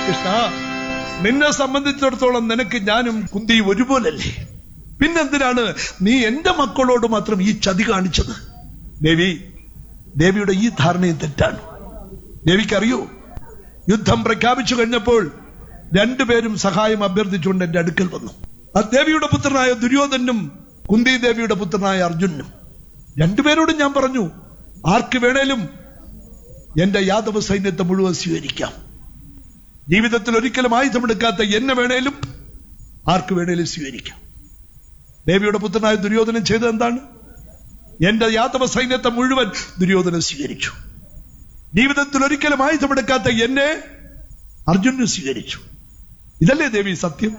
കൃഷ്ണ നിന്നെ സംബന്ധിച്ചിടത്തോളം നിനക്ക് ഞാനും കുന്തിയും ഒരുപോലല്ലേ പിന്നെന്തിനാണ് നീ എന്റെ മക്കളോട് മാത്രം ഈ ചതി കാണിച്ചത് ദേവി ദേവിയുടെ ഈ ധാരണയും തെറ്റാണ് ദേവിക്കറിയോ യുദ്ധം പ്രഖ്യാപിച്ചു കഴിഞ്ഞപ്പോൾ രണ്ടുപേരും സഹായം അഭ്യർത്ഥിച്ചുകൊണ്ട് എന്റെ അടുക്കൽ വന്നു ആ ദേവിയുടെ പുത്രനായ ദുര്യോധനും കുന്തി ദേവിയുടെ പുത്രനായ അർജുനും രണ്ടുപേരോടും ഞാൻ പറഞ്ഞു ആർക്ക് വേണേലും എന്റെ യാദവ സൈന്യത്തെ മുഴുവൻ സ്വീകരിക്കാം ജീവിതത്തിൽ ഒരിക്കലും ആയുധമെടുക്കാത്ത എന്നെ വേണേലും ആർക്ക് വേണേലും സ്വീകരിക്കാം ദേവിയുടെ പുത്രനായ ദുര്യോധനൻ ചെയ്തത് എന്താണ് എന്റെ യാദവ സൈന്യത്തെ മുഴുവൻ ദുര്യോധനൻ സ്വീകരിച്ചു ജീവിതത്തിൽ ഒരിക്കലും ആയുധമെടുക്കാത്ത എന്നെ അർജുനന് സ്വീകരിച്ചു ഇതല്ലേ ദേവി സത്യം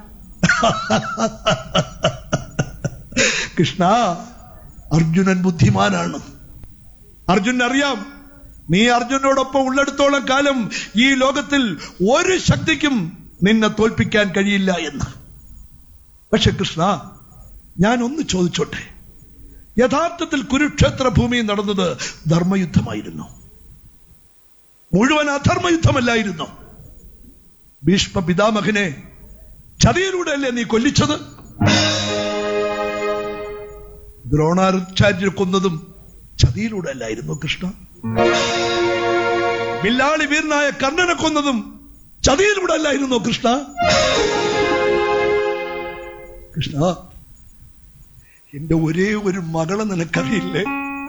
കൃഷ്ണ അർജുനൻ ബുദ്ധിമാനാണ് അർജുനൻ അറിയാം നീ അർജുനോടൊപ്പം ഉള്ളിടത്തോളം കാലം ഈ ലോകത്തിൽ ഒരു ശക്തിക്കും നിന്നെ തോൽപ്പിക്കാൻ കഴിയില്ല എന്ന് പക്ഷെ കൃഷ്ണ ഞാൻ ഒന്ന് ചോദിച്ചോട്ടെ യഥാർത്ഥത്തിൽ കുരുക്ഷേത്ര ഭൂമിയിൽ നടന്നത് ധർമ്മയുദ്ധമായിരുന്നു മുഴുവൻ അധർമ്മയുദ്ധമല്ലായിരുന്നു ഭീഷ്മ പിതാമഹനെ ചതിയിലൂടെ അല്ലേ നീ കൊല്ലിച്ചത് ദ്രോണാചാര്യർ കൊന്നതും ചതിയിലൂടെ അല്ലായിരുന്നു കൃഷ്ണ വില്ലാളി വീരനായ കർണനെ കൊന്നതും ചതിയിലൂടെ അല്ലായിരുന്നു കൃഷ്ണ കൃഷ്ണ എന്റെ ഒരേ ഒരു മകളെ നിനക്കറിയില്ലേ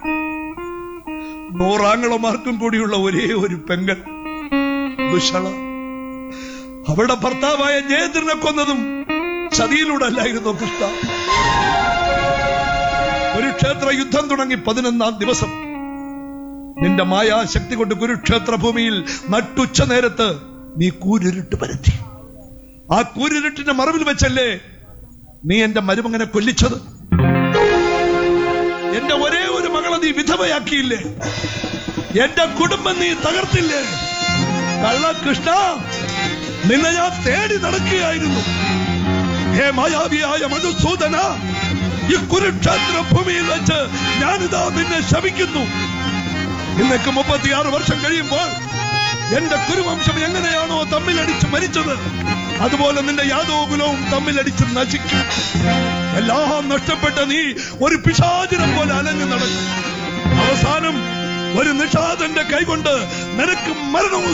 നൂറാങ്ങളമാർക്കും കൂടിയുള്ള ഒരേ ഒരു പെങ്ങൾ ദുഷള അവളുടെ ഭർത്താവായ ജയന്ദ്രനെ കൊന്നതും ചതിയിലൂടെ അല്ലായിരുന്നു കൃഷ്ണ കുരുക്ഷേത്ര യുദ്ധം തുടങ്ങി പതിനൊന്നാം ദിവസം നിന്റെ മായാശക്തി കൊണ്ട് കുരുക്ഷേത്ര ഭൂമിയിൽ നട്ടുച്ച നേരത്ത് നീ കൂരിരുട്ട് പരത്തി ആ കൂരിരുട്ടിന്റെ മറവിൽ വെച്ചല്ലേ നീ എന്റെ മരുമകനെ കൊല്ലിച്ചത് എന്റെ ഒരേ ഒരു മകളെ നീ വിധവയാക്കിയില്ലേ എന്റെ കുടുംബം നീ തകർത്തില്ലേ കള്ള കൃഷ്ണ നിന്നെ ഞാൻ തേടി നടക്കുകയായിരുന്നു ഹേ മായാവിയായ മധുസൂദന ഈ കുരുക്ഷേത്ര ഭൂമിയിൽ വെച്ച് ഞാനിതാ നിന്നെ ശപിക്കുന്നു ഇന്നേക്ക് മുപ്പത്തിയാറ് വർഷം കഴിയുമ്പോൾ എന്റെ കുരുവംശം എങ്ങനെയാണോ തമ്മിലടിച്ച് മരിച്ചത് അതുപോലെ നിന്റെ യാദവകുലവും തമ്മിലടിച്ച് നശിക്കും എല്ലാം നഷ്ടപ്പെട്ട നീ ഒരു പിശാചിനെ പോലെ അലഞ്ഞു നടക്കും അവസാനം ഒരു നിഷാദന്റെ കൈകൊണ്ട് നിനക്ക് മരണവും